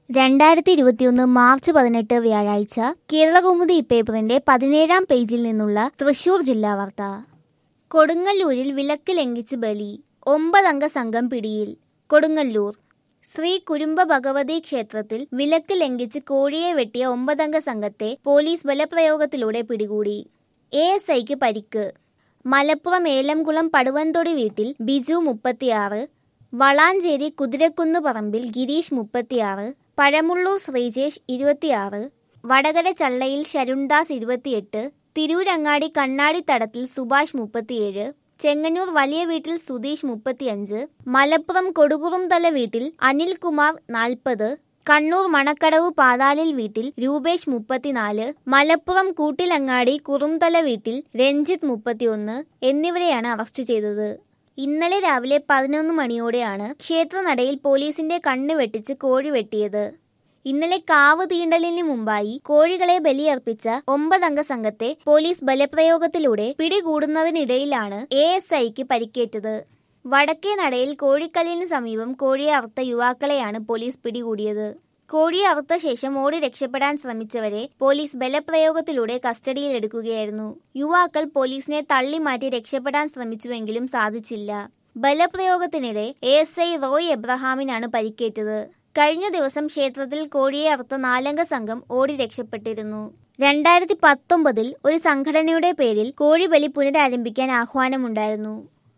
രണ്ടായിരത്തി ഇരുപത്തിയൊന്ന് മാർച്ച് പതിനെട്ട് വ്യാഴാഴ്ച കേരളകൗമുദി പേപ്പറിന്റെ പതിനേഴാം പേജിൽ നിന്നുള്ള തൃശൂർ ജില്ലാ വാർത്ത കൊടുങ്ങല്ലൂരിൽ വിലക്ക് ലംഘിച്ച് ബലി ഒമ്പതംഗ സംഘം പിടിയിൽ കൊടുങ്ങല്ലൂർ ശ്രീ കുരുംബ ഭഗവതി ക്ഷേത്രത്തിൽ വിലക്ക് ലംഘിച്ച് കോഴിയെ വെട്ടിയ ഒമ്പതംഗ സംഘത്തെ പോലീസ് ബലപ്രയോഗത്തിലൂടെ പിടികൂടി എ എസ് ഐക്ക് പരിക്ക് മലപ്പുറം ഏലംകുളം പടുവന്തൊടി വീട്ടിൽ ബിജു മുപ്പത്തിയാറ് വളാഞ്ചേരി കുതിരക്കുന്ന് പറമ്പിൽ ഗിരീഷ് മുപ്പത്തിയാറ് പഴമുള്ളൂർ ശ്രീജേഷ് ഇരുപത്തിയാറ് വടകര ചള്ളയിൽ ശരുൺദാസ് ഇരുപത്തിയെട്ട് തിരൂരങ്ങാടി കണ്ണാടിത്തടത്തിൽ സുഭാഷ് മുപ്പത്തിയേഴ് ചെങ്ങന്നൂർ വലിയ വീട്ടിൽ സുധീഷ് മുപ്പത്തിയഞ്ച് മലപ്പുറം കൊടുകുറുംതല വീട്ടിൽ അനിൽകുമാർ നാൽപ്പത് കണ്ണൂർ മണക്കടവ് പാതാലിൽ വീട്ടിൽ രൂപേഷ് മുപ്പത്തിനാല് മലപ്പുറം കൂട്ടിലങ്ങാടി കുറുംതല വീട്ടിൽ രഞ്ജിത്ത് മുപ്പത്തിയൊന്ന് എന്നിവരെയാണ് അറസ്റ്റ് ചെയ്തത് ഇന്നലെ രാവിലെ പതിനൊന്ന് മണിയോടെയാണ് ക്ഷേത്രനടയിൽ പോലീസിന്റെ കണ്ണ് വെട്ടിച്ച് കോഴി വെട്ടിയത് ഇന്നലെ കാവ് തീണ്ടലിന് മുമ്പായി കോഴികളെ ബലിയർപ്പിച്ച ഒമ്പതംഗ സംഘത്തെ പോലീസ് ബലപ്രയോഗത്തിലൂടെ പിടികൂടുന്നതിനിടയിലാണ് എ എസ് ഐക്ക് പരിക്കേറ്റത് വടക്കേ നടയിൽ കോഴിക്കല്ലിന് സമീപം കോഴിയെ അറുത്ത യുവാക്കളെയാണ് പോലീസ് പിടികൂടിയത് കോഴിയെ അറുത്ത ശേഷം ഓടി രക്ഷപ്പെടാൻ ശ്രമിച്ചവരെ പോലീസ് ബലപ്രയോഗത്തിലൂടെ കസ്റ്റഡിയിലെടുക്കുകയായിരുന്നു യുവാക്കൾ പോലീസിനെ തള്ളിമാറ്റി രക്ഷപ്പെടാൻ ശ്രമിച്ചുവെങ്കിലും സാധിച്ചില്ല ബലപ്രയോഗത്തിനിടെ എ എസ് ഐ റോയ് എബ്രഹാമിനാണ് പരിക്കേറ്റത് കഴിഞ്ഞ ദിവസം ക്ഷേത്രത്തിൽ കോഴിയെ അറുത്ത നാലംഗ സംഘം ഓടി രക്ഷപ്പെട്ടിരുന്നു രണ്ടായിരത്തി പത്തൊമ്പതിൽ ഒരു സംഘടനയുടെ പേരിൽ കോഴിബലി പുനരാരംഭിക്കാൻ ആഹ്വാനമുണ്ടായിരുന്നു